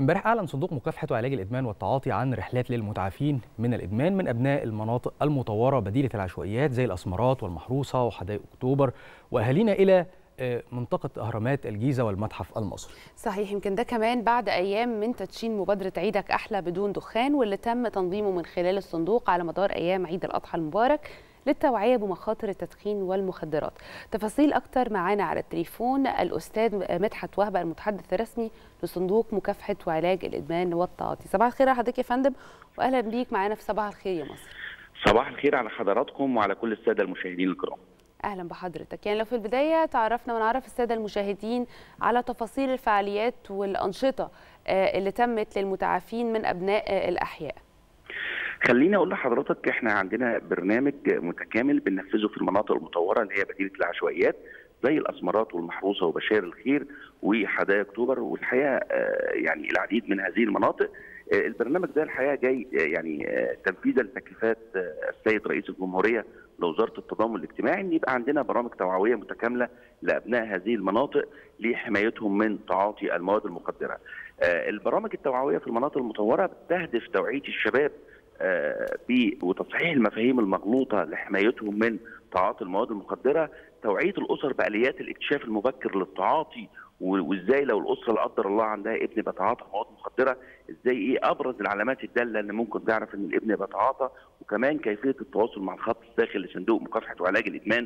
امبارح اعلن صندوق مكافحه وعلاج الادمان والتعاطي عن رحلات للمتعافين من الادمان من ابناء المناطق المطوره بديله العشوائيات زي الاسمرات والمحروسه وحدائق اكتوبر واهالينا الى منطقة أهرامات الجيزة والمتحف المصري صحيح يمكن ده كمان بعد أيام من تدشين مبادرة عيدك أحلى بدون دخان واللي تم تنظيمه من خلال الصندوق على مدار أيام عيد الأضحى المبارك للتوعية بمخاطر التدخين والمخدرات تفاصيل أكتر معانا على التليفون الأستاذ مدحت وهبة المتحدث الرسمي لصندوق مكافحة وعلاج الإدمان والتعاطي صباح الخير على حضرتك يا فندم وأهلا بيك معانا في صباح الخير يا مصر صباح الخير على حضراتكم وعلى كل السادة المشاهدين الكرام اهلا بحضرتك يعني لو في البدايه تعرفنا ونعرف الساده المشاهدين على تفاصيل الفعاليات والانشطه اللي تمت للمتعافين من ابناء الاحياء خليني اقول لحضرتك احنا عندنا برنامج متكامل بننفذه في المناطق المطوره اللي هي بديله العشوائيات زي الاسمرات والمحروسه وبشائر الخير وحدائق اكتوبر والحقيقه يعني العديد من هذه المناطق البرنامج ده الحقيقه جاي يعني تنفيذا لتكليفات السيد رئيس الجمهوريه لوزاره التضامن الاجتماعي ان يبقى عندنا برامج توعويه متكامله لابناء هذه المناطق لحمايتهم من تعاطي المواد المخدره. البرامج التوعويه في المناطق المطوره بتهدف توعيه الشباب وتصحيح المفاهيم المغلوطه لحمايتهم من تعاطي المواد المخدره، توعيه الاسر باليات الاكتشاف المبكر للتعاطي وازاي لو الاسره لا قدر الله عندها ابن بيتعاطى مواد مخدره ازاي ايه ابرز العلامات الداله اللي ممكن تعرف ان الابن بيتعاطى وكمان كيفيه التواصل مع الخط الداخل لصندوق مكافحه وعلاج الادمان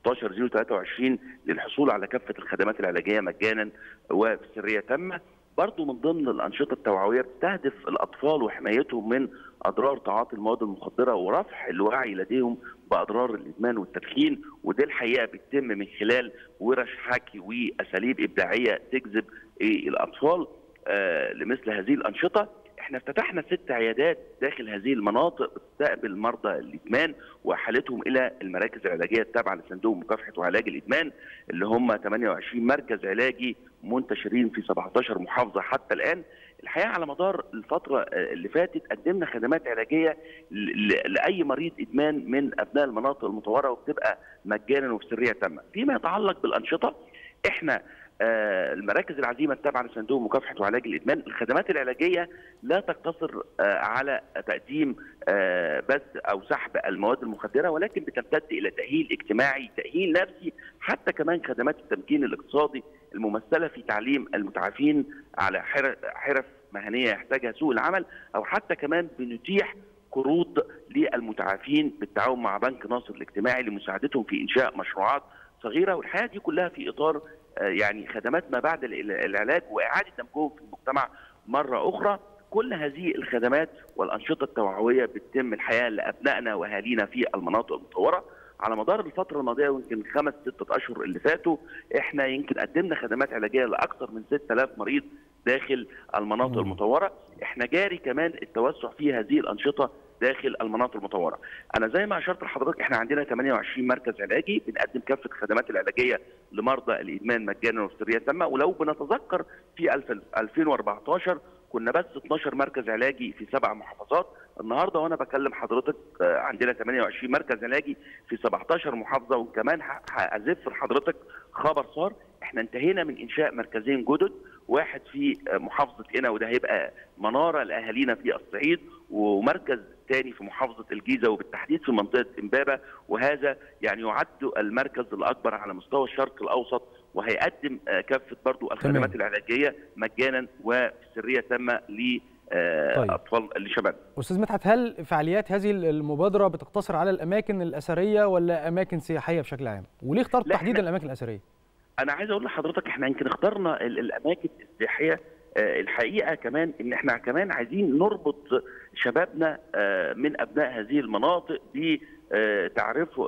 16023 للحصول على كافه الخدمات العلاجيه مجانا وفي سريه تامه برضه من ضمن الانشطه التوعويه بتستهدف الاطفال وحمايتهم من اضرار تعاطي المواد المخدره ورفع الوعي لديهم باضرار الادمان والتدخين وده الحقيقه بيتم من خلال ورش حكي واساليب ابداعيه تجذب الاطفال آه لمثل هذه الانشطه احنا افتتحنا ست عيادات داخل هذه المناطق بتستقبل مرضى الادمان واحالتهم الى المراكز العلاجيه التابعه لصندوق مكافحه وعلاج الادمان اللي هم 28 مركز علاجي منتشرين في 17 محافظه حتى الان الحقيقه على مدار الفتره اللي فاتت قدمنا خدمات علاجيه لاي مريض ادمان من ابناء المناطق المطوره وبتبقى مجانا وفي سريه تامه فيما يتعلق بالانشطه احنا المراكز العزيمه التابعه لصندوق مكافحه وعلاج الادمان الخدمات العلاجيه لا تقتصر على تقديم بس او سحب المواد المخدره ولكن بتمتد الى تاهيل اجتماعي تاهيل نفسي حتى كمان خدمات التمكين الاقتصادي الممثله في تعليم المتعافين على حرف مهنيه يحتاجها سوق العمل او حتى كمان بنتيح قروض للمتعافين بالتعاون مع بنك ناصر الاجتماعي لمساعدتهم في انشاء مشروعات صغيره والحياه دي كلها في اطار يعني خدمات ما بعد العلاج واعاده دمجهم في المجتمع مره اخرى كل هذه الخدمات والانشطه التوعويه بتتم الحياه لابنائنا واهالينا في المناطق المطوره على مدار الفتره الماضيه ويمكن خمس ستة اشهر اللي فاتوا احنا يمكن قدمنا خدمات علاجيه لاكثر من 6000 مريض داخل المناطق المطوره احنا جاري كمان التوسع في هذه الانشطه داخل المناطق المطوره. انا زي ما اشرت لحضرتك احنا عندنا 28 مركز علاجي بنقدم كافه الخدمات العلاجيه لمرضى الادمان مجانا وفي سريه تامه ولو بنتذكر في 2014 كنا بس 12 مركز علاجي في سبع محافظات النهارده وانا بكلم حضرتك عندنا 28 مركز علاجي في 17 محافظه وكمان هازف لحضرتك خبر صار احنا انتهينا من انشاء مركزين جدد واحد في محافظه قنا وده هيبقى مناره لاهالينا في الصعيد ومركز ثاني في محافظه الجيزه وبالتحديد في منطقه امبابه وهذا يعني يعد المركز الاكبر على مستوى الشرق الاوسط وهيقدم كافه برضو الخدمات العلاجيه مجانا وفي سريه تامه ل طيب. اطفال لشباب. استاذ مدحت هل فعاليات هذه المبادره بتقتصر على الاماكن الاثريه ولا اماكن سياحيه بشكل عام؟ وليه اخترت تحديدا الاماكن الاثريه؟ انا عايز اقول لحضرتك احنا يمكن اخترنا الاماكن السياحيه الحقيقه كمان ان احنا كمان عايزين نربط شبابنا من ابناء هذه المناطق بتعرف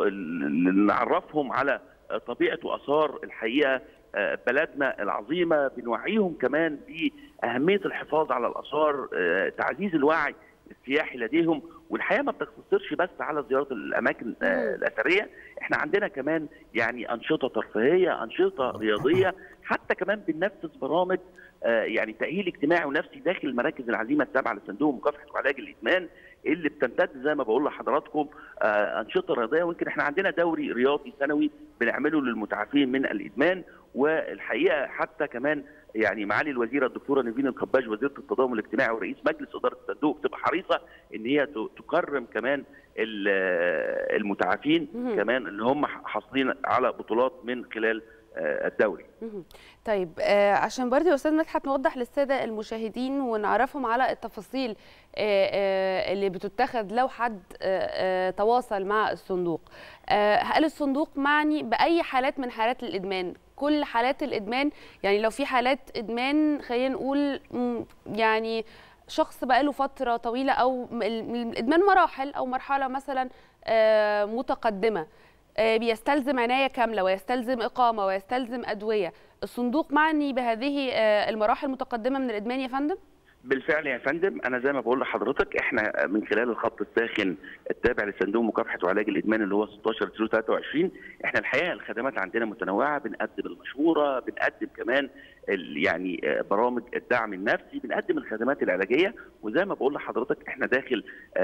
نعرفهم على طبيعه واثار الحقيقه بلدنا العظيمه بنوعيهم كمان باهميه الحفاظ على الاثار تعزيز الوعي السياحي لديهم والحقيقه ما بتقتصرش بس على زياره الاماكن الاثريه احنا عندنا كمان يعني انشطه ترفيهيه انشطه رياضيه حتى كمان بننفذ برامج يعني تاهيل اجتماعي ونفسي داخل المراكز العزيمه التابعه لصندوق مكافحه وعلاج الادمان اللي بتمتد زي ما بقول لحضراتكم انشطه رياضيه ويمكن احنا عندنا دوري رياضي سنوي بنعمله للمتعافين من الادمان والحقيقه حتى كمان يعني معالي الوزيره الدكتوره نيفين القباج وزيره التضامن الاجتماعي ورئيس مجلس اداره الصندوق بتبقى حريصه ان هي تكرم كمان المتعافين كمان اللي هم حاصلين على بطولات من خلال الدوري طيب آه عشان برضه يا استاذ مدحت نوضح للساده المشاهدين ونعرفهم على التفاصيل آه آه اللي بتتخذ لو حد تواصل مع الصندوق هل الصندوق معني باي حالات من حالات الادمان كل حالات الادمان يعني لو في حالات ادمان خلينا نقول يعني شخص بقاله فتره طويله او الادمان مراحل او مرحله مثلا متقدمه بيستلزم عنايه كامله ويستلزم اقامه ويستلزم ادويه الصندوق معني بهذه المراحل المتقدمه من الادمان يا فندم بالفعل يا فندم انا زي ما بقول لحضرتك احنا من خلال الخط الساخن التابع لصندوق مكافحه وعلاج الادمان اللي هو 16 23 احنا الحقيقه الخدمات عندنا متنوعه بنقدم المشوره بنقدم كمان يعني برامج الدعم النفسي بنقدم الخدمات العلاجيه وزي ما بقول لحضرتك احنا داخل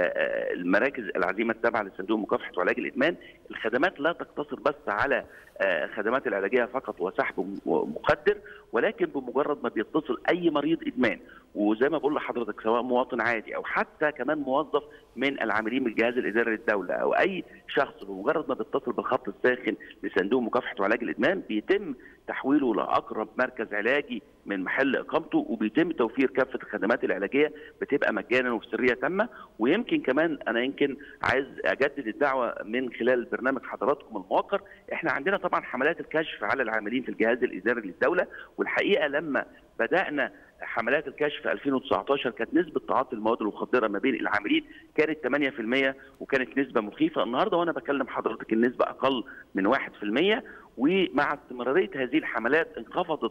المراكز العزيمه التابعه لصندوق مكافحه وعلاج الادمان الخدمات لا تقتصر بس على الخدمات العلاجيه فقط وسحب مخدر ولكن بمجرد ما بيتصل اي مريض ادمان وزي ما بقول لحضرتك سواء مواطن عادي او حتى كمان موظف من العاملين بالجهاز الاداري للدوله او اي شخص بمجرد ما بيتصل بالخط الساخن لصندوق مكافحه وعلاج الادمان بيتم تحويله لاقرب مركز علاجي من محل اقامته وبيتم توفير كافه الخدمات العلاجيه بتبقى مجانا وفي سريه تامه ويمكن كمان انا يمكن عايز اجدد الدعوه من خلال برنامج حضراتكم الموقر احنا عندنا طبعا حملات الكشف على العاملين في الجهاز الاداري للدوله والحقيقه لما بدانا حملات الكشف في 2019 كانت نسبه تعاطي المواد المخدره ما بين العاملين كانت 8% وكانت نسبه مخيفه النهارده وانا بكلم حضرتك النسبه اقل من 1% ومع استمراريه هذه الحملات انخفضت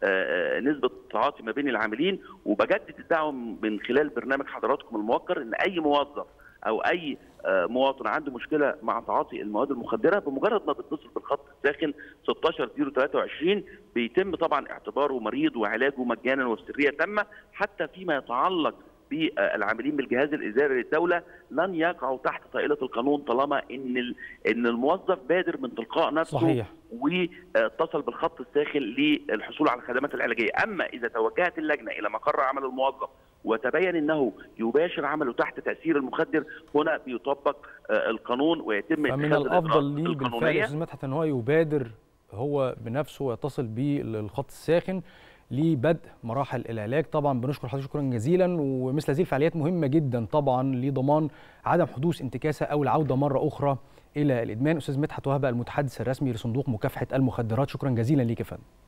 نسبه التعاطي ما بين العاملين وبجدد الدعوه من خلال برنامج حضراتكم الموقر ان اي موظف او اي مواطن عنده مشكله مع تعاطي المواد المخدره بمجرد ما بيتصل بالخط الساخن 16 23 بيتم طبعا اعتباره مريض وعلاجه مجانا وبسريه تامه حتى فيما يتعلق بالعاملين بالجهاز الاداري للدوله لن يقعوا تحت طائله القانون طالما ان ان الموظف بادر من تلقاء نفسه صحيح. واتصل بالخط الساخن للحصول على الخدمات العلاجيه، اما اذا توجهت اللجنه الى مقر عمل الموظف وتبين انه يباشر عمله تحت تاثير المخدر هنا بيطبق القانون ويتم فمن الافضل ليه بالفعل يا استاذ مدحت ان هو يبادر هو بنفسه ويتصل بالخط الساخن لبدء مراحل العلاج طبعا بنشكر حضرتك شكرا جزيلا ومثل هذه الفعاليات مهمه جدا طبعا لضمان عدم حدوث انتكاسه او العوده مره اخرى الى الادمان استاذ مدحت وهبه المتحدث الرسمي لصندوق مكافحه المخدرات شكرا جزيلا ليك يا فندم